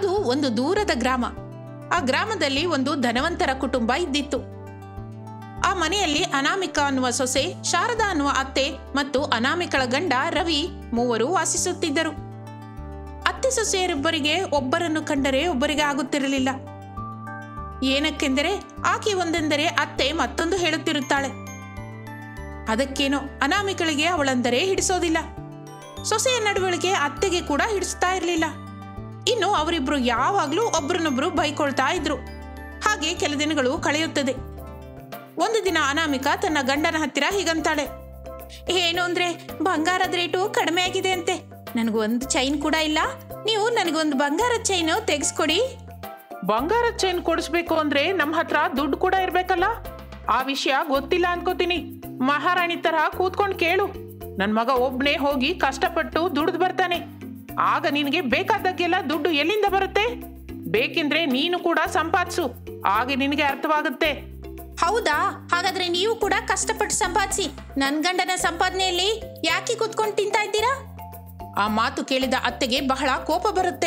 ಅದು ಒಂದು ದೂರದ ಗ್ರಾಮ ಆ ಗ್ರಾಮದಲ್ಲಿ ಒಂದು ಧನವಂತರ ಕುಟುಂಬ ಇದ್ದಿತ್ತು ಆ ಮನೆಯಲ್ಲಿ ಅನಾಮಿಕಾ ಅನ್ನುವ ಸೊಸೆ ಶಾರದಾ ಅನ್ನುವ ಅತ್ತೆ ಮತ್ತು ಅನಾಮಿಕಳ ಗಂಡ ರವಿ ಮೂವರು ವಾಸಿಸುತ್ತಿದ್ದರು ಅತ್ತೆ ಸೊಸೆಯರಿಬ್ಬರಿಗೆ ಒಬ್ಬರನ್ನು ಕಂಡರೆ ಒಬ್ಬರಿಗೆ ಆಗುತ್ತಿರಲಿಲ್ಲ ಏನಕ್ಕೆಂದರೆ ಆಕೆ ಒಂದೆಂದರೆ ಅತ್ತೆ ಮತ್ತೊಂದು ಹೇಳುತ್ತಿರುತ್ತಾಳೆ ಅದಕ್ಕೇನೋ ಅನಾಮಿಕಳಿಗೆ ಅವಳೆಂದರೆ ಹಿಡಿಸೋದಿಲ್ಲ ಸೊಸೆಯ ನಡವಳಿಕೆ ಅತ್ತೆಗೆ ಕೂಡ ಹಿಡಿಸ್ತಾ ಇರಲಿಲ್ಲ ಇನ್ನು ಅವರಿಬ್ರು ಯಾವಾಗಲೂ ಒಬ್ರನ್ನೊಬ್ರು ಬೈಕೊಳ್ತಾ ಇದ್ರು ಹಾಗೆ ಕೆಲ ದಿನಗಳು ಕಳೆಯುತ್ತದೆ ಒಂದು ದಿನ ಅನಾಮಿಕಾ ತನ್ನ ಗಂಡನ ಹತ್ತಿರ ಹೀಗಂತಾಳೆ ಏನು ಅಂದ್ರೆ ಬಂಗಾರದ ರೇಟು ಕಡಿಮೆ ಆಗಿದೆ ಅಂತೆ ನನಗೊಂದು ಚೈನ್ ಕೂಡ ಇಲ್ಲ ನೀವು ನನಗೊಂದು ಬಂಗಾರದ ಚೈನು ತೆಗೆಸ್ಕೊಡಿ ಬಂಗಾರದ ಚೈನ್ ಕೊಡಿಸ್ಬೇಕು ಅಂದ್ರೆ ನಮ್ಮ ಹತ್ರ ದುಡ್ಡು ಕೂಡ ಇರ್ಬೇಕಲ್ಲ ಆ ವಿಷಯ ಗೊತ್ತಿಲ್ಲ ಅನ್ಕೋತೀನಿ ಮಹಾರಾಣಿ ತರ ಕೂತ್ಕೊಂಡು ಕೇಳು ನನ್ ಮಗ ಒಬ್ನೇ ಹೋಗಿ ಕಷ್ಟಪಟ್ಟು ದುಡ್ದು ಬರ್ತಾನೆ ಆಗ ನಿನಗೆ ಬೇಕಾದಾಗೆಲ್ಲ ದುಡ್ಡು ಎಲ್ಲಿಂದ ಬರುತ್ತೆ ಬೇಕೆಂದ್ರೆ ನೀನು ಕೂಡ ಸಂಪಾದಿಸು ಆಗ ನಿನಗೆ ಅರ್ಥವಾಗುತ್ತೆ ಹೌದಾ ಹಾಗಾದ್ರೆ ನೀವು ಕೂಡ ಕಷ್ಟಪಟ್ಟು ಸಂಪಾದಿಸಿ ನನ್ ಗಂಡನ ಸಂಪಾದನೆಯಲ್ಲಿ ಯಾಕೆ ಕೂತ್ಕೊಂಡು ತಿಂತಾ ಇದ್ದೀರಾ ಆ ಮಾತು ಕೇಳಿದ ಅತ್ತೆಗೆ ಬಹಳ ಕೋಪ ಬರುತ್ತೆ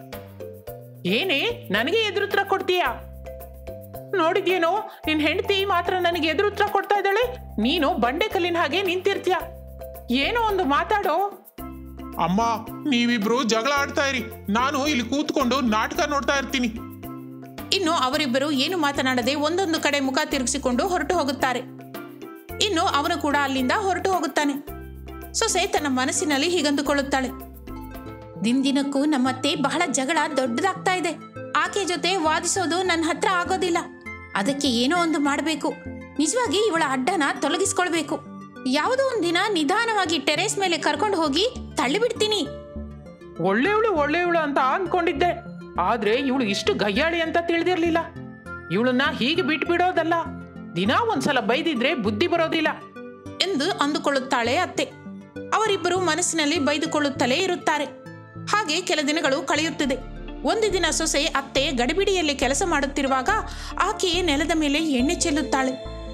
ಏನೇ ನನಗೆ ಎದುರುತ್ರ ಕೊಡ್ತೀಯಾ ನೋಡಿದ್ಯೇನೋ ನಿನ್ ಹೆಂಡತಿ ಮಾತ್ರ ನನಗೆ ಎದುರುತ್ರ ಕೊಡ್ತಾ ಇದ್ದಾಳೆ ನೀನು ಬಂಡೆ ಕಲ್ಲಿನ ಹಾಗೆ ನಿಂತಿರ್ತೀಯ ಏನೋ ಒಂದು ಮಾತಾಡೋ ಅಮ್ಮ ನೀವಿಬ್ರು ಜಗಳ ಆಡ್ತಾ ಇರಿ ನಾನು ಇಲ್ಲಿ ಕೂತ್ಕೊಂಡು ನಾಟಕ ನೋಡ್ತಾ ಇರ್ತೀನಿ ಇನ್ನು ಅವರಿಬ್ಬರು ಏನು ಮಾತನಾಡದೆ ಒಂದೊಂದು ಕಡೆ ಮುಖ ತಿರುಗಿಸಿಕೊಂಡು ಹೊರಟು ಹೋಗುತ್ತಾರೆ ಇನ್ನು ಅವನು ಕೂಡ ಅಲ್ಲಿಂದ ಹೊರಟು ಹೋಗುತ್ತಾನೆ ಸೊಸೆ ತನ್ನ ಮನಸ್ಸಿನಲ್ಲಿ ಹೀಗಂದುಕೊಳ್ಳುತ್ತಾಳೆ ದಿನದಿನಕ್ಕೂ ನಮ್ಮತ್ತೆ ಬಹಳ ಜಗಳ ದೊಡ್ಡದಾಗ್ತಾ ಇದೆ ಆಕೆ ಜೊತೆ ವಾದಿಸೋದು ನನ್ನ ಹತ್ರ ಆಗೋದಿಲ್ಲ ಅದಕ್ಕೆ ಏನೋ ಒಂದು ಮಾಡಬೇಕು ನಿಜವಾಗಿ ಇವಳ ಅಡ್ಡನ ತೊಲಗಿಸ್ಕೊಳ್ಬೇಕು ಯಾವುದೋ ಒಂದಿನ ನಿಧಾನವಾಗಿ ಟೆರೇಸ್ ಮೇಲೆ ಕರ್ಕೊಂಡು ಹೋಗಿ ತಳ್ಳಿಬಿಡ್ತೀನಿ ಒಳ್ಳೆಯವಳು ಒಳ್ಳೆಯವಳು ಅಂತ ಅನ್ಕೊಂಡಿದ್ದೆ ಆದ್ರೆ ಇವಳು ಇಷ್ಟು ಗಯ್ಯಾಳಿ ಅಂತ ತಿಳಿದಿರ್ಲಿಲ್ಲ ಇವಳನ್ನ ಹೀಗೆ ಬಿಟ್ಬಿಡೋದಲ್ಲ ದಿನಾ ಒಂದ್ಸಲ ಬೈದಿದ್ರೆ ಬುದ್ಧಿ ಬರೋದಿಲ್ಲ ಎಂದು ಅಂದುಕೊಳ್ಳುತ್ತಾಳೆ ಅತ್ತೆ ಅವರಿಬ್ಬರು ಮನಸ್ಸಿನಲ್ಲಿ ಬೈದುಕೊಳ್ಳುತ್ತಲೇ ಇರುತ್ತಾರೆ ಹಾಗೆ ಕೆಲ ದಿನಗಳು ಕಳೆಯುತ್ತದೆ ಒಂದು ದಿನ ಸೊಸೆ ಅತ್ತೆ ಗಡಿಬಿಡಿಯಲ್ಲಿ ಕೆಲಸ ಮಾಡುತ್ತಿರುವಾಗ ಆಕೆಯೇ ನೆಲದ ಮೇಲೆ ಎಣ್ಣೆ ಚೆಲ್ಲುತ್ತಾಳೆ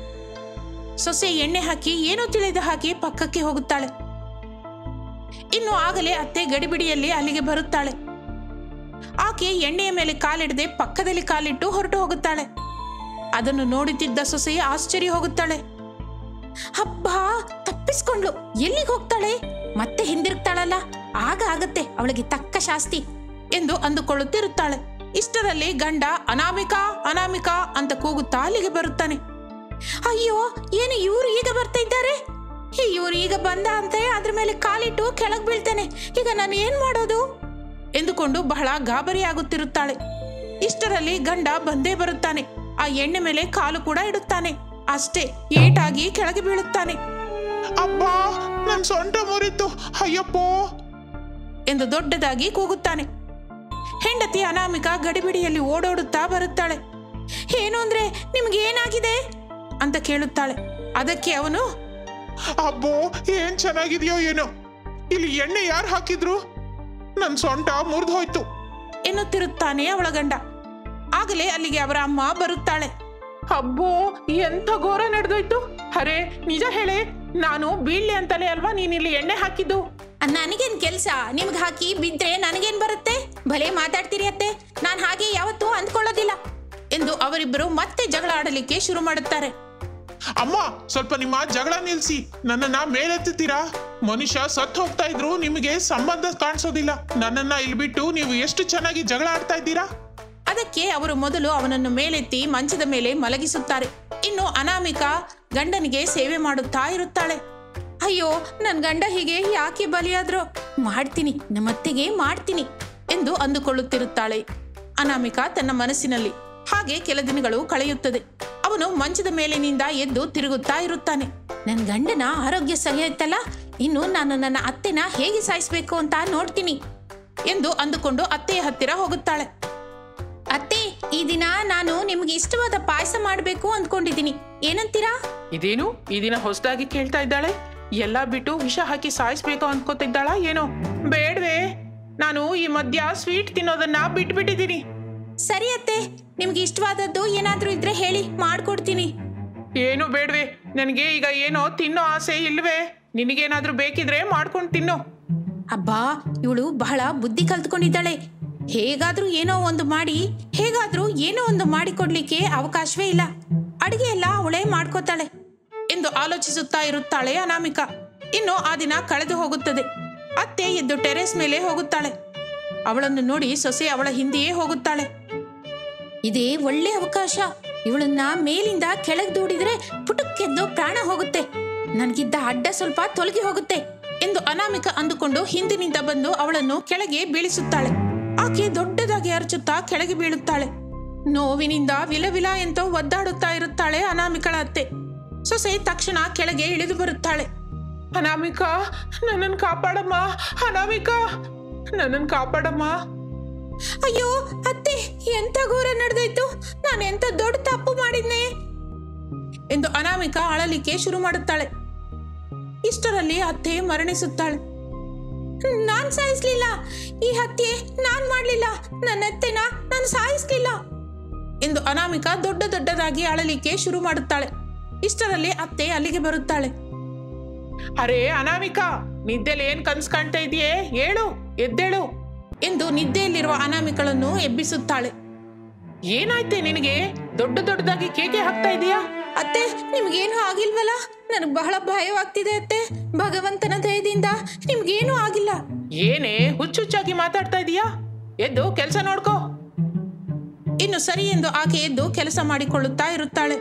ಸೊಸೆ ಎಣ್ಣೆ ಹಾಕಿ ಏನೋ ತಿಳಿದ ಹಾಕಿ ಪಕ್ಕಕ್ಕೆ ಹೋಗುತ್ತಾಳೆ ಇನ್ನು ಆಗಲೇ ಅತ್ತೆ ಗಡಿಬಿಡಿಯಲ್ಲಿ ಅಲ್ಲಿಗೆ ಬರುತ್ತಾಳೆ ಆಕೆ ಎಣ್ಣೆಯ ಮೇಲೆ ಕಾಲಿಡದೆ ಪಕ್ಕದಲ್ಲಿ ಕಾಲಿಟ್ಟು ಹೊರಟು ಹೋಗುತ್ತಾಳೆ ಅದನ್ನು ನೋಡುತ್ತಿದ್ದ ಸೊಸೆ ಆಶ್ಚರ್ಯ ಹೋಗುತ್ತಾಳೆ ಹಬ್ಬಾ ತಪ್ಪಿಸ್ಕೊಂಡ್ಲು ಎಲ್ಲಿಗೆ ಹೋಗ್ತಾಳೆ ಮತ್ತೆ ಹಿಂದಿರುಗ್ತಾಳಲ್ಲ ಆಗ ಆಗತ್ತೆ ಅವಳಿಗೆ ತಕ್ಕ ಶಾಸ್ತಿ ಎಂದು ಅಂದುಕೊಳ್ಳುತ್ತಿರುತ್ತಾಳೆ ಇಷ್ಟರಲ್ಲಿ ಗಂಡ ಅನಾಮಿಕಾ ಅನಾಮಿಕಾ ಅಂತ ಕೂಗುತ್ತಾ ಅಲ್ಲಿಗೆ ಬರುತ್ತಾನೆ ಅಯ್ಯೋ ಏನು ಇವರು ಈಗ ಬರ್ತಾ ಇದ್ದಾರೆ ಇವರು ಈಗ ಬಂದ ಅಂತ ಅದ್ರ ಮೇಲೆ ಕಾಲಿಟ್ಟು ಕೆಳಗ್ ಬೀಳ್ತಾನೆ ಈಗ ನಾನು ಏನ್ ಮಾಡೋದು ಎಂದುಕೊಂಡು ಬಹಳ ಗಾಬರಿಯಾಗುತ್ತಿರುತ್ತಾಳೆ ಇಷ್ಟರಲ್ಲಿ ಗಂಡ ಬಂದೇ ಬರುತ್ತಾನೆ ಆ ಎಣ್ಣೆ ಮೇಲೆ ಕಾಲು ಕೂಡ ಇಡುತ್ತಾನೆ ಅಷ್ಟೇ ಏಟಾಗಿ ಕೆಳಗೆ ಬೀಳುತ್ತಾನೆ ಅಬ್ಬಾ ನನ್ ಸೊಂಟ ಮುರಿತು ಅಯ್ಯಪ್ಪೋ ಎಂದು ದೊಡ್ಡದಾಗಿ ಕೂಗುತ್ತಾನೆ ಹೆಂಡತಿ ಅನಾಮಿಕಾ ಗಡಿಬಿಡಿಯಲ್ಲಿ ಓಡೋಡುತ್ತಾ ಬರುತ್ತಾಳೆ ಏನು ಅಂದ್ರೆ ನಿಮ್ಗೆ ಏನಾಗಿದೆ ಅಂತ ಕೇಳುತ್ತಾಳೆ ಅದಕ್ಕೆ ಅವನು ಅಬ್ಬೋ ಏನ್ ಚೆನ್ನಾಗಿದೆಯೋ ಏನೋ ಇಲ್ಲಿ ಎಣ್ಣೆ ಯಾರು ಹಾಕಿದ್ರು ನನ್ ಸೊಂಟ ಮುರಿದು ಹೋಯ್ತು ಎನ್ನುತ್ತಿರುತ್ತಾನೆ ಅವಳ ಗಂಡ ಆಗಲೇ ಅಲ್ಲಿಗೆ ಅವರ ಅಮ್ಮ ಬರುತ್ತಾಳೆ ಅಬ್ಬೋ ಎಂಥ ಘೋರ ನಡೆದೋಯ್ತು ಅರೆ ನಿಜ ಹೇಳೆ ನಾನು ಬೀಳ್ಲಿ ಅಂತಲೇ ಅಲ್ವಾ ನೀನಿಲ್ಲಿ ಎಣ್ಣೆ ಹಾಕಿದ್ದು ನನಗೇನ್ ಕೆಲ್ಸ ನಿಮ್ಗೆ ಹಾಕಿ ಬಿದ್ರೆ ನನಗೇನ್ ಬರುತ್ತೆ ಭಲೆ ಮಾತಾಡ್ತೀರಿ ಅತ್ತೆ ನಾನು ಹಾಗೆ ಯಾವತ್ತೂ ಅಂದ್ಕೊಳ್ಳೋದಿಲ್ಲ ಎಂದು ಅವರಿಬ್ಬರು ಮತ್ತೆ ಜಗಳ ಆಡಲಿಕ್ಕೆ ಶುರು ಮಾಡುತ್ತಾರೆ ಅಮ್ಮ ಸ್ವಲ್ಪ ನಿಮ್ಮ ಜಗಳ ನಿಲ್ಸಿ ನನ್ನನ್ನ ಮೇಲೆತ್ತುತ್ತೀರಾ ಮನುಷ್ಯ ಸತ್ತು ಹೋಗ್ತಾ ಇದ್ರು ನಿಮಗೆ ಸಂಬಂಧ ಕಾಣಿಸೋದಿಲ್ಲ ನನ್ನನ್ನ ಇಲ್ಲಿ ಬಿಟ್ಟು ನೀವು ಎಷ್ಟು ಚೆನ್ನಾಗಿ ಜಗಳ ಆಡ್ತಾ ಇದ್ದೀರಾ ಅದಕ್ಕೆ ಅವರು ಮೊದಲು ಅವನನ್ನು ಮೇಲೆತ್ತಿ ಮಂಚದ ಮೇಲೆ ಮಲಗಿಸುತ್ತಾರೆ ಇನ್ನು ಅನಾಮಿಕಾ ಗಂಡನಿಗೆ ಸೇವೆ ಮಾಡುತ್ತಾ ಇರುತ್ತಾಳೆ ಅಯ್ಯೋ ನನ್ ಗಂಡ ಹೀಗೆ ಯಾಕೆ ಬಲಿಯಾದ್ರೋ ಮಾಡ್ತೀನಿ ನಮ್ಮತ್ತೆಗೆ ಮಾಡ್ತೀನಿ ಎಂದು ಅಂದುಕೊಳ್ಳುತ್ತಿರುತ್ತಾಳೆ ಅನಾಮಿಕಾ ತನ್ನ ಮನಸ್ಸಿನಲ್ಲಿ ಹಾಗೆ ಕೆಲ ದಿನಗಳು ಕಳೆಯುತ್ತದೆ ಅವನು ಮಂಚದ ಮೇಲಿನಿಂದ ಎದ್ದು ತಿರುಗುತ್ತಾ ಇರುತ್ತಾನೆ ನನ್ ಗಂಡನ ಆರೋಗ್ಯ ಸರಿಯಾಯ್ತಲ್ಲ ಇನ್ನು ನಾನು ನನ್ನ ಅತ್ತೆನ ಹೇಗೆ ಸಾಯಿಸ್ಬೇಕು ಅಂತ ನೋಡ್ತೀನಿ ಎಂದು ಅಂದುಕೊಂಡು ಅತ್ತೆಯ ಹತ್ತಿರ ಹೋಗುತ್ತಾಳೆ ಅತ್ತೆ ಈ ದಿನ ನಾನು ನಿಮ್ಗೆ ಇಷ್ಟವಾದ ಪಾಯಸ ಮಾಡಬೇಕು ಅಂದ್ಕೊಂಡಿದ್ದೀನಿ ಏನಂತೀರಾ ಇದೇನು ಈ ದಿನ ಹೊಸದಾಗಿ ಕೇಳ್ತಾ ಇದ್ದಾಳೆ ಎಲ್ಲ ಬಿಟ್ಟು ವಿಷ ಹಾಕಿ ಸಾಯಿಸ್ಬೇಕು ಅನ್ಕೋತಿದ್ದಾಳ ಏನೋ ಬೇಡ್ವೆ ನಾನು ಈ ಮಧ್ಯ ಸ್ವೀಟ್ ತಿನ್ನೋದನ್ನ ಬಿಟ್ಬಿಟ್ಟಿದ್ದೀನಿ ಸರಿ ಅತ್ತೆ ನಿಮ್ಗೆ ಇಷ್ಟವಾದದ್ದು ಏನಾದ್ರೂ ಇದ್ರೆ ಹೇಳಿ ಮಾಡ್ಕೊಡ್ತೀನಿ ಏನು ಬೇಡ್ವೆ ನನಗೆ ಈಗ ಏನೋ ತಿನ್ನೋ ಆಸೆ ಇಲ್ವೇ ನಿನಗೇನಾದ್ರೂ ಬೇಕಿದ್ರೆ ಮಾಡ್ಕೊಂಡು ತಿನ್ನು ಅಬ್ಬಾ ಇವಳು ಬಹಳ ಬುದ್ಧಿ ಕಲ್ತ್ಕೊಂಡಿದ್ದಾಳೆ ಹೇಗಾದ್ರೂ ಏನೋ ಒಂದು ಮಾಡಿ ಹೇಗಾದ್ರೂ ಏನೋ ಒಂದು ಮಾಡಿಕೊಡ್ಲಿಕ್ಕೆ ಅವಕಾಶವೇ ಇಲ್ಲ ಅಡಿಗೆ ಎಲ್ಲ ಅವಳೇ ಮಾಡ್ಕೋತಾಳೆ ಎಂದು ಆಲೋಚಿಸುತ್ತಾ ಇರುತ್ತಾಳೆ ಅನಾಮಿಕಾ ಇನ್ನು ಆ ದಿನ ಕಳೆದು ಹೋಗುತ್ತದೆ ಅತ್ತೆ ಎದ್ದು ಟೆರೆಸ್ ಮೇಲೆ ಹೋಗುತ್ತಾಳೆ ಅವಳನ್ನು ನೋಡಿ ಸೊಸೆ ಅವಳ ಹಿಂದೆಯೇ ಹೋಗುತ್ತಾಳೆ ಇದೇ ಒಳ್ಳೆ ಅವಕಾಶ ಇವಳನ್ನ ಮೇಲಿಂದ ಕೆಳಗೆ ದೂಡಿದ್ರೆ ಪುಟಕ್ಕೆದ್ದು ಪ್ರಾಣ ಹೋಗುತ್ತೆ ನನಗಿದ್ದ ಅಡ್ಡ ಸ್ವಲ್ಪ ತೊಲಗಿ ಹೋಗುತ್ತೆ ಎಂದು ಅನಾಮಿಕ ಅಂದುಕೊಂಡು ಹಿಂದಿನಿಂದ ಬಂದು ಅವಳನ್ನು ಕೆಳಗೆ ಬೀಳಿಸುತ್ತಾಳೆ ಆಕೆ ದೊಡ್ಡದಾಗಿ ಅರಚುತ್ತಾ ಕೆಳಗೆ ಬೀಳುತ್ತಾಳೆ ನೋವಿನಿಂದ ವಿಲವಿಲ ಅಂತ ಒದ್ದಾಡುತ್ತಾ ಇರುತ್ತಾಳೆ ಅನಾಮಿಕಳ ಅತ್ತೆ ಸೊಸೆ ತಕ್ಷಣ ಕೆಳಗೆ ಇಳಿದು ಬರುತ್ತಾಳೆ ಅನಾಮಿಕಾ ನನ್ನನ್ನು ಕಾಪಾಡಮ್ಮ ಅನಾಮಿಕಾ ನನ್ನನ್ನು ಕಾಪಾಡಮ್ಮ ಅಯ್ಯೋ ಅತ್ತೆ ಎಂತ ಘೋರ ನಡೆದೋಯ್ತು ನಾನು ಎಂತ ದೊಡ್ಡ ತಪ್ಪು ಮಾಡಿದ್ನೆ ಎಂದು ಅನಾಮಿಕ ಅಳಲಿಕ್ಕೆ ಶುರು ಮಾಡುತ್ತಾಳೆ ಇಷ್ಟರಲ್ಲಿ ಅತ್ತೆ ಮರಣಿಸುತ್ತಾಳೆ ನಾನ್ ಸಾಯಿಸ್ಲಿಲ್ಲ ಈ ಹತ್ಯೆ ನಾನ್ ಮಾಡ್ಲಿಲ್ಲ ನನ್ನ ಅತ್ತೆನ ನಾನು ಸಾಯಿಸ್ಲಿಲ್ಲ ಎಂದು ಅನಾಮಿಕ ದೊಡ್ಡ ದೊಡ್ಡದಾಗಿ ಅಳಲಿಕ್ಕೆ ಶುರು ಮಾಡುತ್ತಾಳೆ ಇಷ್ಟರಲ್ಲಿ ಅತ್ತೆ ಅಲ್ಲಿಗೆ ಬರುತ್ತಾಳೆ ಅರೆ ಅನಾಮಿಕಾ ನಿದ್ದೆಲಿ ಏನ್ ಕನ್ಸ್ ಕಾಣ್ತಾ ಇದೆಯೇ ಹೇಳು ಎದ್ದೇಳು ಎಂದು ನಿದ್ದೆಯಲ್ಲಿರುವ ಅನಾಮಿಕಳನ್ನು ಎಬ್ಬಿಸುತ್ತಾಳೆ ಏನಾಯ್ತೆ ನಿನಗೆ ದೊಡ್ಡ ದೊಡ್ಡದಾಗಿ ಕೇಕೆ ಹಾಕ್ತಾ ಇದೀಯಾ ಅತ್ತೆ ನಿಮ್ಗೇನು ಆಗಿಲ್ವಲ್ಲ ನನಗೆ ಬಹಳ ಭಯವಾಗ್ತಿದೆ ಅತ್ತೆ ಭಗವಂತನ ದಯದಿಂದ ನಿಮ್ಗೇನು ಆಗಿಲ್ಲ ಏನೇ ಹುಚ್ಚುಚ್ಚಾಗಿ ಮಾತಾಡ್ತಾ ಇದೀಯಾ ಎದ್ದು ಕೆಲಸ ನೋಡ್ಕೋ ಇನ್ನು ಸರಿ ಎಂದು ಆಕೆ ಎದ್ದು ಕೆಲಸ ಮಾಡಿಕೊಳ್ಳುತ್ತಾ ಇರುತ್ತಾಳೆ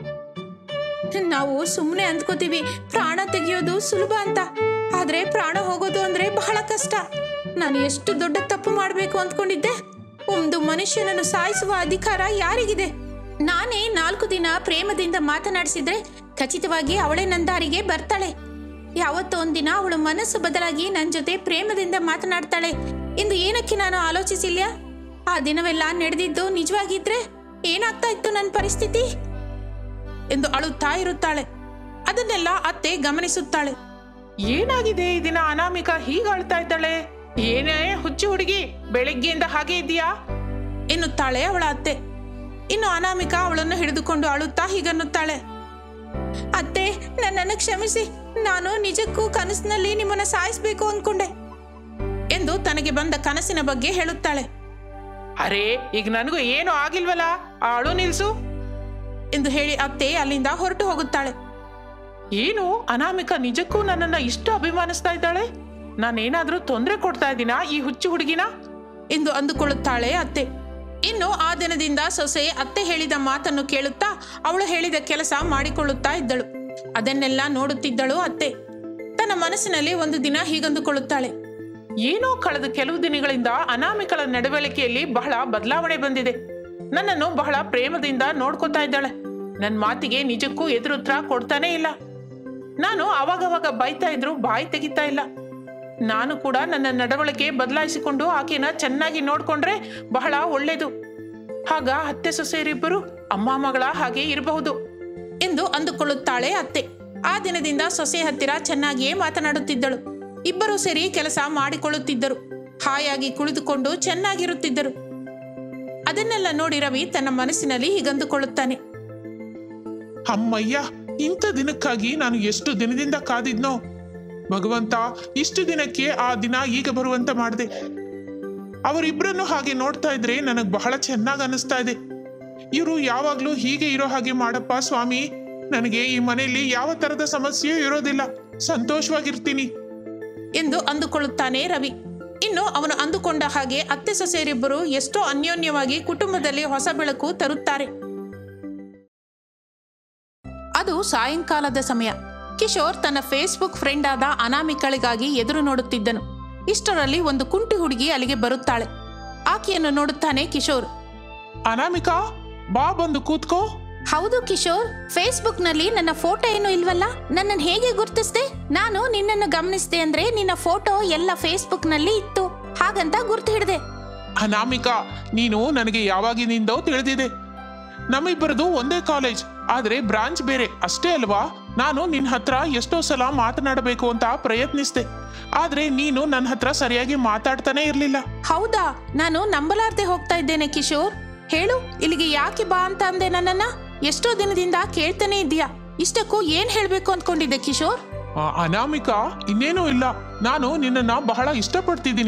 ನಾವು ಸುಮ್ಮನೆ ಅಂದ್ಕೋತೀವಿ ಪ್ರಾಣ ತೆಗೆಯೋದು ಸುಲಭ ಅಂತ ಆದ್ರೆ ಪ್ರಾಣ ಹೋಗೋದು ಅಂದ್ರೆ ಬಹಳ ಕಷ್ಟ ನಾನು ಎಷ್ಟು ದೊಡ್ಡ ತಪ್ಪು ಮಾಡಬೇಕು ಅಂದ್ಕೊಂಡಿದ್ದೆ ಒಂದು ಮನುಷ್ಯನನ್ನು ಸಾಯಿಸುವ ಅಧಿಕಾರ ಯಾರಿಗಿದೆ ನಾನೇ ನಾಲ್ಕು ದಿನ ಪ್ರೇಮದಿಂದ ಮಾತನಾಡಿಸಿದ್ರೆ ಖಚಿತವಾಗಿ ಅವಳೇ ನನ್ನ ದಾರಿಗೆ ಬರ್ತಾಳೆ ಯಾವತ್ತೋ ಒಂದಿನ ಅವಳು ಮನಸ್ಸು ಬದಲಾಗಿ ನನ್ನ ಜೊತೆ ಪ್ರೇಮದಿಂದ ಮಾತನಾಡ್ತಾಳೆ ಎಂದು ಏನಕ್ಕೆ ನಾನು ಆಲೋಚಿಸಿಲ್ಲ ಆ ದಿನವೆಲ್ಲ ನಡೆದಿದ್ದು ನಿಜವಾಗಿದ್ರೆ ಏನಾಗ್ತಾ ಇತ್ತು ನನ್ನ ಪರಿಸ್ಥಿತಿ ಎಂದು ಅಳುತ್ತಾ ಇರುತ್ತಾಳೆ ಅದನ್ನೆಲ್ಲ ಅತ್ತೆ ಗಮನಿಸುತ್ತಾಳೆ ಏನಾಗಿದೆ ಈ ದಿನ ಅನಾಮಿಕಾ ಹೀಗೆ ಅಳ್ತಾ ಇದ್ದಾಳೆ ಏನೇ ಹುಚ್ಚು ಹುಡುಗಿ ಬೆಳಿಗ್ಗೆಯಿಂದ ಹಾಗೆ ಇದೆಯಾ ಎನ್ನುತ್ತಾಳೆ ಅವಳ ಅತ್ತೆ ಇನ್ನು ಅನಾಮಿಕಾ ಅವಳನ್ನು ಹಿಡಿದುಕೊಂಡು ಅಳುತ್ತಾ ಹೀಗನ್ನುತ್ತಾಳೆ ಅತ್ತೆ ನನ್ನನ್ನು ಕ್ಷಮಿಸಿ ನಾನು ನಿಜಕ್ಕೂ ಕನಸಿನಲ್ಲಿ ನಿಮ್ಮನ್ನ ಸಾಯಿಸ್ಬೇಕು ಅಂದ್ಕೊಂಡೆ ಎಂದು ತನಗೆ ಬಂದ ಕನಸಿನ ಬಗ್ಗೆ ಹೇಳುತ್ತಾಳೆ ಅರೆ ಈಗ ನನಗೂ ಏನು ಆಗಿಲ್ವಲ್ಲ ಆ ಅಳು ನಿಲ್ಸು ಎಂದು ಹೇಳಿ ಅತ್ತೆ ಅಲ್ಲಿಂದ ಹೊರಟು ಹೋಗುತ್ತಾಳೆ ಏನು ಅನಾಮಿಕಾ ನಿಜಕ್ಕೂ ನನ್ನನ್ನ ಇಷ್ಟು ಅಭಿಮಾನಿಸ್ತಾ ಇದ್ದಾಳೆ ನಾನೇನಾದ್ರೂ ತೊಂದರೆ ಕೊಡ್ತಾ ಇದ್ದೀನಾ ಈ ಹುಚ್ಚು ಹುಡುಗಿನ ಎಂದು ಅಂದುಕೊಳ್ಳುತ್ತಾಳೆ ಅತ್ತೆ ಇನ್ನು ಆ ದಿನದಿಂದ ಸೊಸೆ ಅತ್ತೆ ಹೇಳಿದ ಮಾತನ್ನು ಕೇಳುತ್ತಾ ಅವಳು ಹೇಳಿದ ಕೆಲಸ ಮಾಡಿಕೊಳ್ಳುತ್ತಾ ಇದ್ದಳು ಅದನ್ನೆಲ್ಲ ನೋಡುತ್ತಿದ್ದಳು ಅತ್ತೆ ತನ್ನ ಮನಸ್ಸಿನಲ್ಲಿ ಒಂದು ದಿನ ಹೀಗಂದುಕೊಳ್ಳುತ್ತಾಳೆ ಏನೋ ಕಳೆದ ಕೆಲವು ದಿನಗಳಿಂದ ಅನಾಮಿಕಳ ನಡವಳಿಕೆಯಲ್ಲಿ ಬಹಳ ಬದಲಾವಣೆ ಬಂದಿದೆ ನನ್ನನ್ನು ಬಹಳ ಪ್ರೇಮದಿಂದ ನೋಡ್ಕೊತಾ ಇದ್ದಾಳೆ ನನ್ನ ಮಾತಿಗೆ ನಿಜಕ್ಕೂ ಎದುರುತ್ತರ ಕೊಡ್ತಾನೇ ಇಲ್ಲ ನಾನು ಅವಾಗವಾಗ ಬೈತಾ ಇದ್ರು ಬಾಯಿ ತೆಗಿತಾ ಇಲ್ಲ ನಾನು ಕೂಡ ನನ್ನ ನಡವಳಿಕೆ ಬದಲಾಯಿಸಿಕೊಂಡು ಆಕೆನ ಚೆನ್ನಾಗಿ ನೋಡ್ಕೊಂಡ್ರೆ ಬಹಳ ಒಳ್ಳೇದು ಆಗ ಅತ್ತೆ ಸೊಸೆಯರಿಬ್ಬರು ಅಮ್ಮ ಮಗಳ ಹಾಗೆ ಇರಬಹುದು ಎಂದು ಅಂದುಕೊಳ್ಳುತ್ತಾಳೆ ಅತ್ತೆ ಆ ದಿನದಿಂದ ಸೊಸೆ ಹತ್ತಿರ ಚೆನ್ನಾಗಿಯೇ ಮಾತನಾಡುತ್ತಿದ್ದಳು ಇಬ್ಬರೂ ಸೇರಿ ಕೆಲಸ ಮಾಡಿಕೊಳ್ಳುತ್ತಿದ್ದರು ಹಾಯಾಗಿ ಕುಳಿತುಕೊಂಡು ಚೆನ್ನಾಗಿರುತ್ತಿದ್ದರು ಅದನ್ನೆಲ್ಲ ನೋಡಿ ರವಿ ತನ್ನ ಮನಸ್ಸಿನಲ್ಲಿ ಹೀಗಂದುಕೊಳ್ಳುತ್ತಾನೆ ಅಮ್ಮಯ್ಯ ಇಂಥ ದಿನಕ್ಕಾಗಿ ನಾನು ಎಷ್ಟು ದಿನದಿಂದ ಕಾದಿದ್ನೋ ಭಗವಂತ ಇಷ್ಟು ದಿನಕ್ಕೆ ಆ ದಿನ ಈಗ ಬರುವಂತ ಮಾಡಿದೆ ಅವರಿಬ್ಬರನ್ನು ಹಾಗೆ ನೋಡ್ತಾ ಇದ್ರೆ ನನಗೆ ಬಹಳ ಚೆನ್ನಾಗಿ ಅನಿಸ್ತಾ ಇದೆ ಇವರು ಯಾವಾಗ್ಲೂ ಹೀಗೆ ಇರೋ ಹಾಗೆ ಮಾಡಪ್ಪ ಸ್ವಾಮಿ ನನಗೆ ಈ ಮನೆಯಲ್ಲಿ ಯಾವ ತರದ ಸಮಸ್ಯೆಯೂ ಇರೋದಿಲ್ಲ ಸಂತೋಷವಾಗಿರ್ತೀನಿ ಎಂದು ಅಂದುಕೊಳ್ಳುತ್ತಾನೆ ರವಿ ಇನ್ನು ಅವನು ಅಂದುಕೊಂಡ ಹಾಗೆ ಅತ್ತೆ ಸೊಸೆಯರಿಬ್ಬರು ಎಷ್ಟೋ ಅನ್ಯೋನ್ಯವಾಗಿ ಕುಟುಂಬದಲ್ಲಿ ಹೊಸ ಬೆಳಕು ತರುತ್ತಾರೆ ಅದು ಸಾಯಂಕಾಲದ ಸಮಯ ಕಿಶೋರ್ ತನ್ನ ಫೇಸ್ಬುಕ್ ಫ್ರೆಂಡ್ ಆದ ಅನಾಮಿಕಳಿಗಾಗಿ ಎದುರು ನೋಡುತ್ತಿದ್ದನು ಇಷ್ಟರಲ್ಲಿ ಒಂದು ಕುಂಟಿ ಹುಡುಗಿ ಅಲ್ಲಿಗೆ ಬರುತ್ತಾಳೆ ಆಕೆಯನ್ನು ನೋಡುತ್ತಾನೆ ಕಿಶೋರ್ ಅನಾಮಿಕಾ ಬಾ ಬಂದು ಕೂತ್ಕೋ ಹೌದು ಕಿಶೋರ್ ಫೇಸ್ಬುಕ್ ನಲ್ಲಿ ನನ್ನ ಫೋಟೋ ಏನು ಇಲ್ವಲ್ಲ ನನ್ನನ್ನು ಹೇಗೆ ಗುರ್ತಿಸ್ದೆ ನಾನು ನಿನ್ನನ್ನು ಗಮನಿಸಿದೆ ಅಂದ್ರೆ ನಿನ್ನ ಫೋಟೋ ಎಲ್ಲ ಫೇಸ್ಬುಕ್ ನಲ್ಲಿ ಇತ್ತು ಹಾಗಂತ ಗುರ್ತು ಹಿಡಿದೆ ಅನಾಮಿಕಾ ನೀನು ನನಗೆ ಯಾವಾಗಿನಿಂದೋ ತಿಳಿದಿದೆ ನಮ್ಮಿಬ್ಬರದು ಒಂದೇ ಕಾಲೇಜ್ ಆದ್ರೆ ಬ್ರಾಂಚ್ ಬೇರೆ ಅಷ್ಟೇ ಅಲ್ವಾ ನಾನು ನಿನ್ನ ಹತ್ರ ಎಷ್ಟೋ ಸಲ ಮಾತನಾಡಬೇಕು ಅಂತ ಪ್ರಯತ್ನಿಸಿದೆ ಆದ್ರೆ ನೀನು ನನ್ನ ಹತ್ರ ಸರಿಯಾಗಿ ಮಾತಾಡ್ತಾನೆ ಇರ್ಲಿಲ್ಲ ಹೌದಾ ನಾನು ನಂಬಲಾರ್ದೆ ಹೋಗ್ತಾ ಇದ್ದೇನೆ ಕಿಶೋರ್ ಹೇಳು ಇಲ್ಲಿಗೆ ಯಾಕೆ ಬಾ ಅಂತ ಅಂದೆ ನನ್ನನ್ನ ಎಷ್ಟೋ ದಿನದಿಂದ ಕೇಳ್ತಾನೆ ಇದೀಯಾ ಇಷ್ಟಕ್ಕೂ ಏನ್ ಹೇಳ್ಬೇಕು ಅಂದ್ಕೊಂಡಿದ್ದೆ ಕಿಶೋರ್ ಆ, ಅನಾಮಿಕಾ ಇನ್ನೇನೂ ಇಲ್ಲ ನಾನು ನಿನ್ನನ್ನ ಬಹಳ ಇಷ್ಟಪಡ್ತಿದ್ದೀನಿ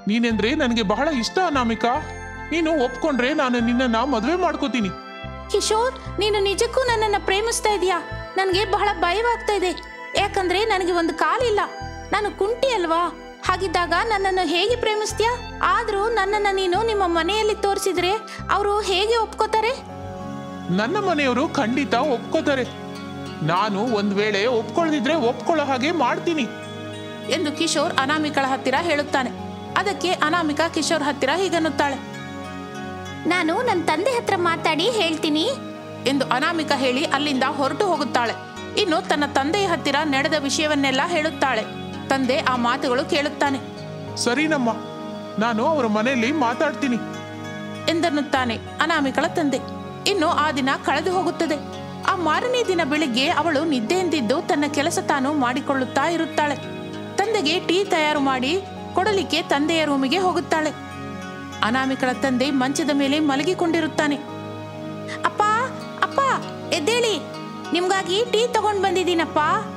ನೀನೆಂದ್ರೆ ನನಗೆ ಬಹಳ ಇಷ್ಟ ಅನಾಮಿಕಾ ನೀನು ಒಪ್ಕೊಂಡ್ರೆ ನಾನು ನಿನ್ನನ್ನ ಮದುವೆ ಮಾಡ್ಕೋತೀನಿ ಕಿಶೋರ್ ನೀನು ನಿಜಕ್ಕೂ ನನ್ನನ್ನು ಪ್ರೇಮಿಸ್ತಾ ಇದೀಯಾ ನನಗೆ ಬಹಳ ಭಯವಾಗ್ತಾ ಇದೆ ಯಾಕಂದ್ರೆ ನನಗೆ ಒಂದು ಕಾಲಿಲ್ಲ ನಾನು ಕುಂಟಿ ಅಲ್ವಾ ಹಾಗಿದ್ದಾಗ ನನ್ನನ್ನು ಹೇಗೆ ಪ್ರೇಮಿಸ್ತೀಯಾ ಆದ್ರೂ ನನ್ನನ್ನು ನೀನು ನಿಮ್ಮ ಮನೆಯಲ್ಲಿ ತೋರಿಸಿದ್ರೆ ಅವರು ಹೇಗೆ ಒಪ್ಕೋತಾರೆ ನನ್ನ ಮನೆಯವರು ಖಂಡಿತ ಒಪ್ಕೋತಾರೆ ನಾನು ಒಂದ್ ವೇಳೆ ಒಪ್ಕೊಳ್ದಿದ್ರೆ ಒಪ್ಕೊಳ್ಳೋ ಹಾಗೆ ಮಾಡ್ತೀನಿ ಎಂದು ಕಿಶೋರ್ ಅನಾಮಿಕಳ ಹತ್ತಿರ ಹೇಳುತ್ತಾನೆ ಅದಕ್ಕೆ ಅನಾಮಿಕಾ ಕಿಶೋರ್ ಹತ್ತಿರ ಹೀಗನ್ನುತ್ತಾಳೆ ನಾನು ನನ್ನ ತಂದೆ ಹತ್ರ ಮಾತಾಡಿ ಹೇಳ್ತೀನಿ ಎಂದು ಅನಾಮಿಕಾ ಹೇಳಿ ಅಲ್ಲಿಂದ ಹೊರಟು ಹೋಗುತ್ತಾಳೆ ಇನ್ನು ತನ್ನ ತಂದೆಯ ಹತ್ತಿರ ನಡೆದ ವಿಷಯವನ್ನೆಲ್ಲ ಹೇಳುತ್ತಾಳೆ ತಂದೆ ಆ ಮಾತುಗಳು ಕೇಳುತ್ತಾನೆ ಸರಿನಮ್ಮ ನಾನು ಅವರ ಮನೆಯಲ್ಲಿ ಮಾತಾಡ್ತೀನಿ ಎಂದನ್ನುತ್ತಾನೆ ಅನಾಮಿಕಳ ತಂದೆ ಇನ್ನು ಆ ದಿನ ಕಳೆದು ಹೋಗುತ್ತದೆ ಆ ಮಾರನೇ ದಿನ ಬೆಳಿಗ್ಗೆ ಅವಳು ನಿದ್ದೆಯಿಂದಿದ್ದು ತನ್ನ ಕೆಲಸ ತಾನು ಮಾಡಿಕೊಳ್ಳುತ್ತಾ ಇರುತ್ತಾಳೆ ತಂದೆಗೆ ಟೀ ತಯಾರು ಮಾಡಿ ಕೊಡಲಿಕ್ಕೆ ತಂದೆಯ ರೂಮಿಗೆ ಹೋಗುತ್ತಾಳೆ ಅನಾಮಿಕಳ ತಂದೆ ಮಂಚದ ಮೇಲೆ ಮಲಗಿಕೊಂಡಿರುತ್ತಾನೆ ಅಪ್ಪ ಅಪ್ಪ ಎದ್ದೇಳಿ ನಿಮ್ಗಾಗಿ ಟೀ ತಗೊಂಡ್ ಬಂದಿದ್ದೀನಪ್ಪ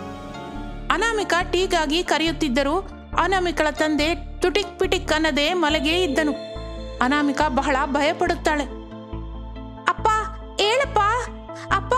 ಅನಾಮಿಕ ಟೀಗಾಗಿ ಕರೆಯುತ್ತಿದ್ದರು ಅನಾಮಿಕಳ ತಂದೆ ತುಟಿಕ್ ಪಿಟಿಕ್ ಅನ್ನದೇ ಮಲಗೇ ಇದ್ದನು ಅನಾಮಿಕ ಬಹಳ ಭಯಪಡುತ್ತಾಳೆ ಅಪ್ಪ ಹೇಳಪ್ಪ ಅಪ್ಪ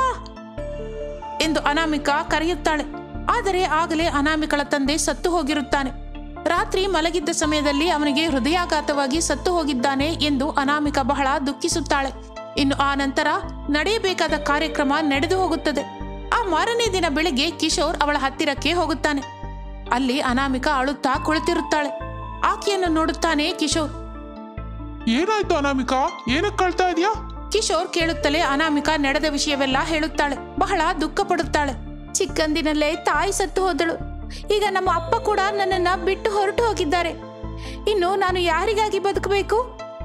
ಎಂದು ಅನಾಮಿಕ ಕರೆಯುತ್ತಾಳೆ ಆದರೆ ಆಗಲೇ ಅನಾಮಿಕಳ ತಂದೆ ಸತ್ತು ಹೋಗಿರುತ್ತಾನೆ ರಾತ್ರಿ ಮಲಗಿದ್ದ ಸಮಯದಲ್ಲಿ ಅವನಿಗೆ ಹೃದಯಾಘಾತವಾಗಿ ಸತ್ತು ಹೋಗಿದ್ದಾನೆ ಎಂದು ಅನಾಮಿಕ ಬಹಳ ದುಃಖಿಸುತ್ತಾಳೆ ಇನ್ನು ಆ ನಂತರ ನಡೆಯಬೇಕಾದ ಕಾರ್ಯಕ್ರಮ ನಡೆದು ಹೋಗುತ್ತದೆ ಆ ಮಾರನೇ ದಿನ ಬೆಳಿಗ್ಗೆ ಕಿಶೋರ್ ಅವಳ ಹತ್ತಿರಕ್ಕೆ ಹೋಗುತ್ತಾನೆ ಅಲ್ಲಿ ಅನಾಮಿಕ ಅಳುತ್ತಾ ಕುಳಿತಿರುತ್ತಾಳೆ ಆಕೆಯನ್ನು ನೋಡುತ್ತಾನೆ ಕಿಶೋರ್ ಏನಾಯ್ತು ಅನಾಮಿಕಾ ಏನಕ್ಕೆ ಕಳ್ತಾ ಇದೀಯಾ ಕಿಶೋರ್ ಕೇಳುತ್ತಲೇ ಅನಾಮಿಕ ನಡೆದ ವಿಷಯವೆಲ್ಲ ಹೇಳುತ್ತಾಳೆ ಬಹಳ ದುಃಖ ಪಡುತ್ತಾಳೆ ಚಿಕ್ಕಂದಿನಲ್ಲೇ ತಾಯಿ ಸತ್ತು ಹೋದಳು ಈಗ ನಮ್ಮ ಅಪ್ಪ ಕೂಡ ನನ್ನನ್ನ ಬಿಟ್ಟು ಹೊರಟು ಹೋಗಿದ್ದಾರೆ ಇನ್ನು ನಾನು ಯಾರಿಗಾಗಿ ಬದುಕಬೇಕು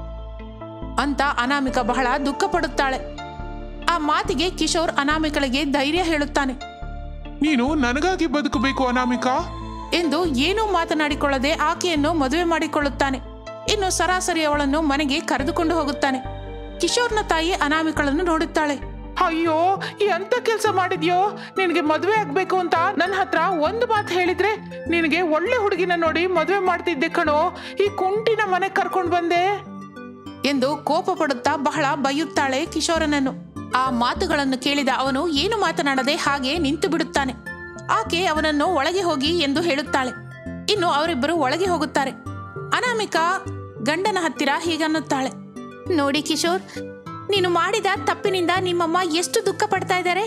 ಅಂತ ಅನಾಮಿಕ ಬಹಳ ದುಃಖ ಪಡುತ್ತಾಳೆ ಆ ಮಾತಿಗೆ ಕಿಶೋರ್ ಅನಾಮಿಕಳಿಗೆ ಧೈರ್ಯ ಹೇಳುತ್ತಾನೆ ನೀನು ನನಗಾಗಿ ಬದುಕಬೇಕು ಅನಾಮಿಕಾ ಎಂದು ಏನೂ ಮಾತನಾಡಿಕೊಳ್ಳದೆ ಆಕೆಯನ್ನು ಮದುವೆ ಮಾಡಿಕೊಳ್ಳುತ್ತಾನೆ ಇನ್ನು ಸರಾಸರಿ ಅವಳನ್ನು ಮನೆಗೆ ಕರೆದುಕೊಂಡು ಹೋಗುತ್ತಾನೆ ಕಿಶೋರ್ನ ತಾಯಿ ಅನಾಮಿಕಳನ್ನು ನೋಡುತ್ತಾಳೆ ಅಯ್ಯೋ ಎಂತ ಕೆಲಸ ಮಾಡಿದ್ಯೋ ನಿನಗೆ ಮದುವೆ ಆಗ್ಬೇಕು ಅಂತ ನನ್ನ ಹತ್ರ ಒಂದು ಮಾತು ಹೇಳಿದ್ರೆ ನಿನಗೆ ಒಳ್ಳೆ ಹುಡುಗಿನ ನೋಡಿ ಮದುವೆ ಮಾಡ್ತಿದ್ದೆ ಕಣೋ ಈ ಕುಂಟಿನ ಮನೆ ಕರ್ಕೊಂಡ್ ಬಂದೆ ಎಂದು ಕೋಪ ಪಡುತ್ತಾ ಬಹಳ ಬೈಯುತ್ತಾಳೆ ಕಿಶೋರನನ್ನು ಆ ಮಾತುಗಳನ್ನು ಕೇಳಿದ ಅವನು ಏನು ಮಾತನಾಡದೆ ಹಾಗೆ ನಿಂತು ಬಿಡುತ್ತಾನೆ ಆಕೆ ಅವನನ್ನು ಒಳಗೆ ಹೋಗಿ ಎಂದು ಹೇಳುತ್ತಾಳೆ ಇನ್ನು ಅವರಿಬ್ಬರು ಒಳಗೆ ಹೋಗುತ್ತಾರೆ ಅನಾಮಿಕಾ ಗಂಡನ ಹತ್ತಿರ ಹೀಗನ್ನುತ್ತಾಳೆ ನೋಡಿ ಕಿಶೋರ್ ನೀನು ಮಾಡಿದ ತಪ್ಪಿನಿಂದ ನಿಮ್ಮಮ್ಮ ಎಷ್ಟು ದುಃಖ ಪಡ್ತಾ ಇದ್ದಾರೆ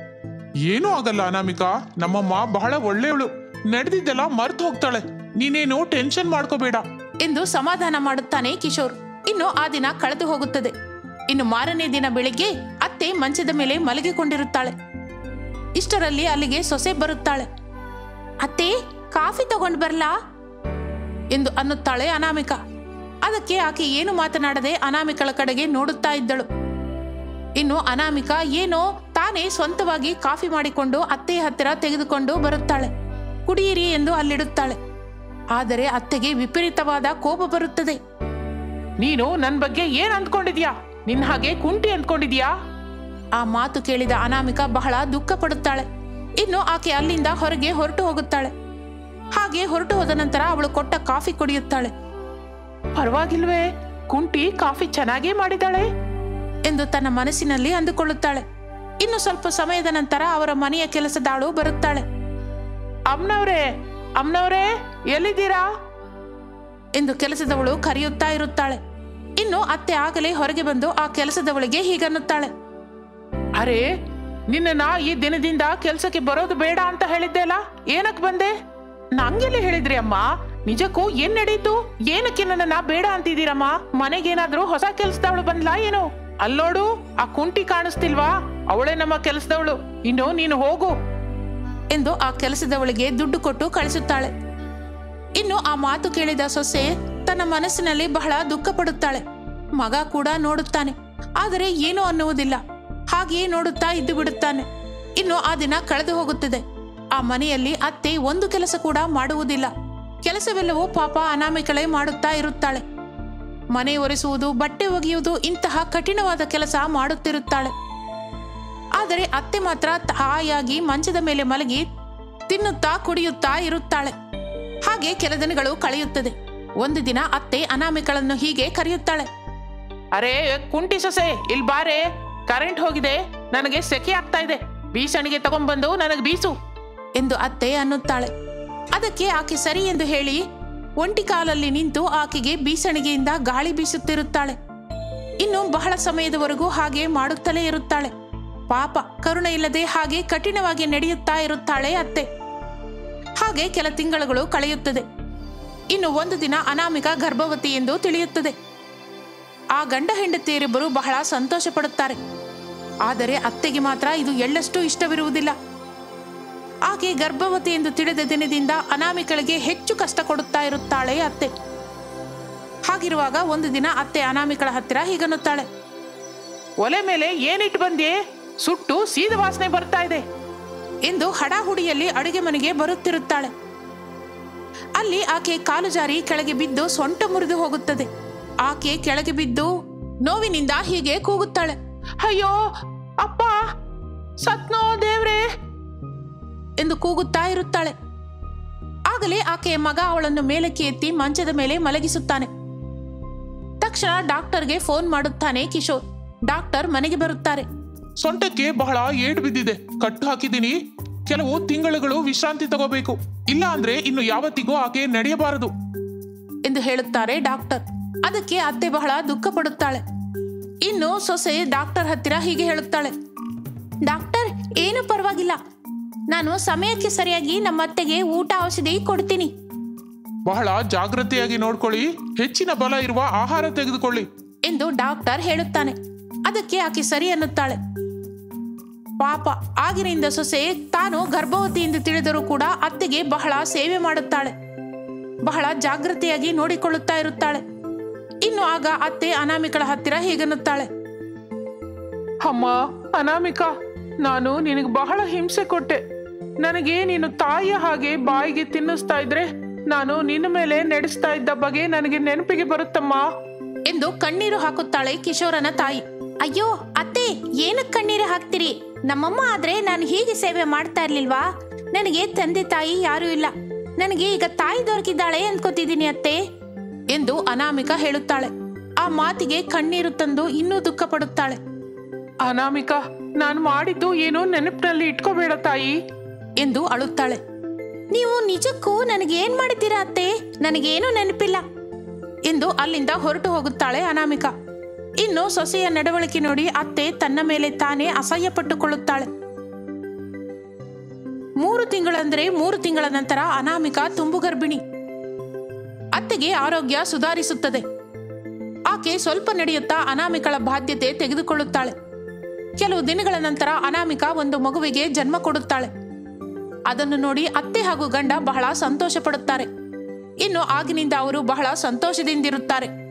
ಏನೂ ಆಗಲ್ಲ ಅನಾಮಿಕಾ ನಮ್ಮಮ್ಮ ಬಹಳ ಒಳ್ಳೆಯವಳು ನಡೆದಿದ್ದೆಲ್ಲ ಮರ್ತು ಹೋಗ್ತಾಳೆ ನೀನೇನು ಟೆನ್ಷನ್ ಮಾಡ್ಕೋಬೇಡ ಎಂದು ಸಮಾಧಾನ ಮಾಡುತ್ತಾನೆ ಕಿಶೋರ್ ಇನ್ನು ಆ ದಿನ ಕಳೆದು ಹೋಗುತ್ತದೆ ಇನ್ನು ಮಾರನೇ ದಿನ ಬೆಳಿಗ್ಗೆ ಅತ್ತೆ ಮಂಚದ ಮೇಲೆ ಮಲಗಿಕೊಂಡಿರುತ್ತಾಳೆ ಇಷ್ಟರಲ್ಲಿ ಅಲ್ಲಿಗೆ ಸೊಸೆ ಬರುತ್ತಾಳೆ ಅತ್ತೆ ಕಾಫಿ ತಗೊಂಡ್ ಬರ್ಲಾ ಎಂದು ಅನ್ನುತ್ತಾಳೆ ಅನಾಮಿಕ ಅದಕ್ಕೆ ಆಕೆ ಏನು ಮಾತನಾಡದೆ ಅನಾಮಿಕಳ ಕಡೆಗೆ ನೋಡುತ್ತಾ ಇದ್ದಳು ಇನ್ನು ಅನಾಮಿಕ ಏನೋ ತಾನೇ ಸ್ವಂತವಾಗಿ ಕಾಫಿ ಮಾಡಿಕೊಂಡು ಅತ್ತೆಯ ಹತ್ತಿರ ತೆಗೆದುಕೊಂಡು ಬರುತ್ತಾಳೆ ಕುಡಿಯಿರಿ ಎಂದು ಅಲ್ಲಿಡುತ್ತಾಳೆ ಆದರೆ ಅತ್ತೆಗೆ ವಿಪರೀತವಾದ ಕೋಪ ಬರುತ್ತದೆ ನೀನು ನನ್ ಬಗ್ಗೆ ಏನ್ ಅಂದ್ಕೊಂಡಿದ್ಯಾ ನಿನ್ ಹಾಗೆ ಕುಂಟಿ ಅಂದ್ಕೊಂಡಿದ್ಯಾ ಆ ಮಾತು ಕೇಳಿದ ಅನಾಮಿಕ ಬಹಳ ದುಃಖ ಪಡುತ್ತಾಳೆ ಇನ್ನು ಆಕೆ ಅಲ್ಲಿಂದ ಹೊರಗೆ ಹೊರಟು ಹೋಗುತ್ತಾಳೆ ಹಾಗೆ ಹೊರಟು ಹೋದ ನಂತರ ಅವಳು ಕೊಟ್ಟ ಕಾಫಿ ಕುಡಿಯುತ್ತಾಳೆ ಪರವಾಗಿಲ್ವೇ ಕುಂಟಿ ಕಾಫಿ ಚೆನ್ನಾಗೇ ಮಾಡಿದಾಳೆ ಎಂದು ತನ್ನ ಮನಸ್ಸಿನಲ್ಲಿ ಅಂದುಕೊಳ್ಳುತ್ತಾಳೆ ಇನ್ನು ಸ್ವಲ್ಪ ಸಮಯದ ನಂತರ ಅವರ ಮನೆಯ ಕೆಲಸದಾಳು ಬರುತ್ತಾಳೆ ಅಮ್ನವ್ರೆ ಅಮ್ನವ್ರೆ ಎಲ್ಲಿದ್ದೀರಾ ಎಂದು ಕೆಲಸದವಳು ಕರೆಯುತ್ತಾ ಇರುತ್ತಾಳೆ ಇನ್ನು ಅತ್ತೆ ಆಗಲೇ ಹೊರಗೆ ಬಂದು ಆ ಕೆಲಸದವಳಿಗೆ ಹೀಗನ್ನುತ್ತಾಳೆ ಅರೆ ನಿನ್ನನ್ನ ಈ ದಿನದಿಂದ ಕೆಲ್ಸಕ್ಕೆ ಬರೋದು ಬೇಡ ಅಂತ ಹೇಳಿದ್ದೆ ಅಲ್ಲ ಏನಕ್ ಬಂದೆ ನಂಗೆಲ್ಲ ಹೇಳಿದ್ರಿ ಅಮ್ಮ ನಿಜಕ್ಕೂ ಏನ್ ನಡೀತು ಏನಕ್ಕೆ ನನ್ನನ್ನ ಬೇಡ ಅಂತಿದ್ದೀರಮ್ಮ ಮನೆಗೇನಾದ್ರೂ ಹೊಸ ಕೆಲ್ಸದವಳು ಬಂದ್ಲಾ ಏನು ಅಲ್ಲೋಡು ಆ ಕುಂಟಿ ಕಾಣಿಸ್ತಿಲ್ವಾ ಅವಳೇ ನಮ್ಮ ಕೆಲ್ಸದವಳು ಇನ್ನು ನೀನು ಹೋಗು ಎಂದು ಆ ಕೆಲಸದವಳಿಗೆ ದುಡ್ಡು ಕೊಟ್ಟು ಕಳಿಸುತ್ತಾಳೆ ಇನ್ನು ಆ ಮಾತು ಕೇಳಿದ ಸೊಸೆ ತನ್ನ ಮನಸ್ಸಿನಲ್ಲಿ ಬಹಳ ದುಃಖ ಪಡುತ್ತಾಳೆ ಮಗ ಕೂಡ ನೋಡುತ್ತಾನೆ ಆದರೆ ಏನೂ ಅನ್ನುವುದಿಲ್ಲ ಹಾಗೆಯೇ ನೋಡುತ್ತಾ ಇದ್ದು ಬಿಡುತ್ತಾನೆ ಇನ್ನು ಆ ದಿನ ಕಳೆದು ಹೋಗುತ್ತದೆ ಆ ಮನೆಯಲ್ಲಿ ಅತ್ತೆ ಒಂದು ಕೆಲಸ ಕೂಡ ಮಾಡುವುದಿಲ್ಲ ಕೆಲಸವೆಲ್ಲವೂ ಪಾಪ ಅನಾಮಿಕಳೇ ಮಾಡುತ್ತಾ ಇರುತ್ತಾಳೆ ಮನೆ ಒರೆಸುವುದು ಬಟ್ಟೆ ಒಗೆಯುವುದು ಇಂತಹ ಕಠಿಣವಾದ ಕೆಲಸ ಮಾಡುತ್ತಿರುತ್ತಾಳೆ ಆದರೆ ಅತ್ತೆ ಮಾತ್ರ ತಾಯಾಗಿ ಮಂಚದ ಮೇಲೆ ಮಲಗಿ ತಿನ್ನುತ್ತಾ ಕುಡಿಯುತ್ತಾ ಇರುತ್ತಾಳೆ ಹಾಗೆ ಕೆಲ ದಿನಗಳು ಕಳೆಯುತ್ತದೆ ಒಂದು ದಿನ ಅತ್ತೆ ಅನಾಮಿಕಳನ್ನು ಹೀಗೆ ಕರೆಯುತ್ತಾಳೆ ಅರೆ ಕುಂಟಿ ಸೊಸೆ ಇಲ್ಲಿ ಬಾರೆ ಕರೆಂಟ್ ಹೋಗಿದೆ ನನಗೆ ಸೆಕೆ ಆಗ್ತಾ ಇದೆ ಬೀಸಣಿಗೆ ತಗೊಂಡ್ಬಂದು ನನಗೆ ಬೀಸು ಎಂದು ಅತ್ತೆ ಅನ್ನುತ್ತಾಳೆ ಅದಕ್ಕೆ ಆಕೆ ಸರಿ ಎಂದು ಹೇಳಿ ಒಂಟಿ ಕಾಲಲ್ಲಿ ನಿಂತು ಆಕೆಗೆ ಬೀಸಣಿಗೆಯಿಂದ ಗಾಳಿ ಬೀಸುತ್ತಿರುತ್ತಾಳೆ ಇನ್ನು ಬಹಳ ಸಮಯದವರೆಗೂ ಹಾಗೆ ಮಾಡುತ್ತಲೇ ಇರುತ್ತಾಳೆ ಪಾಪ ಕರುಣ ಇಲ್ಲದೆ ಹಾಗೆ ಕಠಿಣವಾಗಿ ನಡೆಯುತ್ತಾ ಇರುತ್ತಾಳೆ ಅತ್ತೆ ಹಾಗೆ ಕೆಲ ತಿಂಗಳುಗಳು ಕಳೆಯುತ್ತದೆ ಇನ್ನು ಒಂದು ದಿನ ಅನಾಮಿಕ ಗರ್ಭವತಿ ಎಂದು ತಿಳಿಯುತ್ತದೆ ಆ ಗಂಡ ಹೆಂಡತಿಯರಿಬ್ಬರು ಬಹಳ ಸಂತೋಷ ಪಡುತ್ತಾರೆ ಆದರೆ ಅತ್ತೆಗೆ ಮಾತ್ರ ಇದು ಎಳ್ಳಷ್ಟು ಇಷ್ಟವಿರುವುದಿಲ್ಲ ಆಕೆ ಗರ್ಭವತಿ ಎಂದು ತಿಳಿದ ದಿನದಿಂದ ಅನಾಮಿಕಳಿಗೆ ಹೆಚ್ಚು ಕಷ್ಟ ಕೊಡುತ್ತಾ ಇರುತ್ತಾಳೆ ಅತ್ತೆ ಹಾಗಿರುವಾಗ ಒಂದು ದಿನ ಅತ್ತೆ ಅನಾಮಿಕಳ ಹತ್ತಿರ ಹೀಗನ್ನುತ್ತಾಳೆ ಒಲೆ ಮೇಲೆ ಏನಿಟ್ಟು ಬಂದೆ ಸುಟ್ಟು ಸೀದ ವಾಸನೆ ಬರ್ತಾ ಇದೆ ಎಂದು ಹಡಾಹುಡಿಯಲ್ಲಿ ಅಡುಗೆ ಮನೆಗೆ ಬರುತ್ತಿರುತ್ತಾಳೆ ಅಲ್ಲಿ ಆಕೆ ಕಾಲು ಜಾರಿ ಕೆಳಗೆ ಬಿದ್ದು ಸೊಂಟ ಮುರಿದು ಹೋಗುತ್ತದೆ ಆಕೆ ಕೆಳಗೆ ಬಿದ್ದು ನೋವಿನಿಂದ ಹೀಗೆ ಕೂಗುತ್ತಾಳೆ ಅಯ್ಯೋ ಅಪ್ಪ ಸತ್ನೋ ದೇವ್ರೇ ಎಂದು ಕೂಗುತ್ತಾ ಇರುತ್ತಾಳೆ ಆಗಲೇ ಆಕೆಯ ಮಗ ಅವಳನ್ನು ಮೇಲಕ್ಕೆ ಎತ್ತಿ ಮಂಚದ ಮೇಲೆ ಮಲಗಿಸುತ್ತಾನೆ ತಕ್ಷಣ ಡಾಕ್ಟರ್ಗೆ ಫೋನ್ ಮಾಡುತ್ತಾನೆ ಕಿಶೋರ್ ಡಾಕ್ಟರ್ ಮನೆಗೆ ಬರುತ್ತಾರೆ ಸೊಂಟಕ್ಕೆ ಬಹಳ ಏಟು ಬಿದ್ದಿದೆ ಕಟ್ಟು ಹಾಕಿದ್ದೀನಿ ಕೆಲವು ತಿಂಗಳುಗಳು ವಿಶ್ರಾಂತಿ ತಗೋಬೇಕು ಇಲ್ಲ ಅಂದ್ರೆ ಇನ್ನು ಯಾವತ್ತಿಗೂ ಆಕೆ ನಡೆಯಬಾರದು ಎಂದು ಹೇಳುತ್ತಾರೆ ಡಾಕ್ಟರ್ ಅದಕ್ಕೆ ಅತ್ತೆ ಬಹಳ ದುಃಖ ಪಡುತ್ತಾಳೆ ಇನ್ನು ಸೊಸೆ ಡಾಕ್ಟರ್ ಹತ್ತಿರ ಹೀಗೆ ಹೇಳುತ್ತಾಳೆ ಡಾಕ್ಟರ್ ಏನು ಪರವಾಗಿಲ್ಲ ನಾನು ಸಮಯಕ್ಕೆ ಸರಿಯಾಗಿ ನಮ್ಮ ಅತ್ತೆಗೆ ಊಟ ಔಷಧಿ ಕೊಡ್ತೀನಿ ಬಹಳ ಜಾಗ್ರತೆಯಾಗಿ ನೋಡ್ಕೊಳ್ಳಿ ಹೆಚ್ಚಿನ ಬಲ ಇರುವ ಆಹಾರ ತೆಗೆದುಕೊಳ್ಳಿ ಎಂದು ಡಾಕ್ಟರ್ ಹೇಳುತ್ತಾನೆ ಅದಕ್ಕೆ ಆಕೆ ಸರಿ ಅನ್ನುತ್ತಾಳೆ ಪಾಪ ಆಗಿನಿಂದ ಸೊಸೆ ತಾನು ಗರ್ಭವತಿ ಎಂದು ತಿಳಿದರೂ ಕೂಡ ಅತ್ತೆಗೆ ಬಹಳ ಸೇವೆ ಮಾಡುತ್ತಾಳೆ ಬಹಳ ಜಾಗೃತಿಯಾಗಿ ನೋಡಿಕೊಳ್ಳುತ್ತಾ ಇರುತ್ತಾಳೆ ಇನ್ನು ಆಗ ಅತ್ತೆ ಅನಾಮಿಕಳ ಹತ್ತಿರ ಹೀಗನ್ನುತ್ತಾಳೆ ಅಮ್ಮ ಅನಾಮಿಕಾ ನಾನು ನಿನಗೆ ಬಹಳ ಹಿಂಸೆ ಕೊಟ್ಟೆ ನನಗೆ ನೀನು ತಾಯಿಯ ಹಾಗೆ ಬಾಯಿಗೆ ತಿನ್ನಿಸ್ತಾ ಇದ್ರೆ ನಾನು ನಿನ್ನ ಮೇಲೆ ನಡೆಸ್ತಾ ಇದ್ದ ಬಗೆ ನನಗೆ ನೆನಪಿಗೆ ಬರುತ್ತಮ್ಮ ಎಂದು ಕಣ್ಣೀರು ಹಾಕುತ್ತಾಳೆ ಕಿಶೋರನ ತಾಯಿ ಅಯ್ಯೋ ಅತ್ತೆ ಏನಕ್ಕೆ ಕಣ್ಣೀರು ಹಾಕ್ತೀರಿ ನಮ್ಮಮ್ಮ ಆದ್ರೆ ನಾನು ಹೀಗೆ ಸೇವೆ ಮಾಡ್ತಾ ಇರ್ಲಿಲ್ವಾ ನನಗೆ ತಂದೆ ತಾಯಿ ಯಾರೂ ಇಲ್ಲ ನನಗೆ ಈಗ ತಾಯಿ ದೊರಕಿದ್ದಾಳೆ ಅನ್ಕೋತಿದ್ದೀನಿ ಅತ್ತೆ ಎಂದು ಅನಾಮಿಕ ಹೇಳುತ್ತಾಳೆ ಆ ಮಾತಿಗೆ ಕಣ್ಣೀರು ತಂದು ಇನ್ನೂ ದುಃಖ ಪಡುತ್ತಾಳೆ ಅನಾಮಿಕಾ ನಾನು ಮಾಡಿದ್ದು ಏನೋ ನೆನಪಿನಲ್ಲಿ ಇಟ್ಕೋಬೇಡ ತಾಯಿ ಎಂದು ಅಳುತ್ತಾಳೆ ನೀವು ನಿಜಕ್ಕೂ ನನಗೆ ಏನ್ ಮಾಡಿದ್ದೀರಾ ಅತ್ತೆ ನನಗೇನು ನೆನಪಿಲ್ಲ ಎಂದು ಅಲ್ಲಿಂದ ಹೊರಟು ಹೋಗುತ್ತಾಳೆ ಅನಾಮಿಕ ಇನ್ನು ಸೊಸೆಯ ನಡವಳಿಕೆ ನೋಡಿ ಅತ್ತೆ ತನ್ನ ಮೇಲೆ ತಾನೇ ಅಸಹ್ಯ ಪಟ್ಟುಕೊಳ್ಳುತ್ತಾಳೆ ಮೂರು ತಿಂಗಳಂದ್ರೆ ಮೂರು ತಿಂಗಳ ನಂತರ ಅನಾಮಿಕ ತುಂಬು ಗರ್ಭಿಣಿ ಅತ್ತೆಗೆ ಆರೋಗ್ಯ ಸುಧಾರಿಸುತ್ತದೆ ಆಕೆ ಸ್ವಲ್ಪ ನಡೆಯುತ್ತಾ ಅನಾಮಿಕಳ ಬಾಧ್ಯತೆ ತೆಗೆದುಕೊಳ್ಳುತ್ತಾಳೆ ಕೆಲವು ದಿನಗಳ ನಂತರ ಅನಾಮಿಕ ಒಂದು ಮಗುವಿಗೆ ಜನ್ಮ ಕೊಡುತ್ತಾಳೆ ಅದನ್ನು ನೋಡಿ ಅತ್ತೆ ಹಾಗೂ ಗಂಡ ಬಹಳ ಸಂತೋಷ ಪಡುತ್ತಾರೆ ಇನ್ನು ಆಗಿನಿಂದ ಅವರು ಬಹಳ ಸಂತೋಷದಿಂದಿರುತ್ತಾರೆ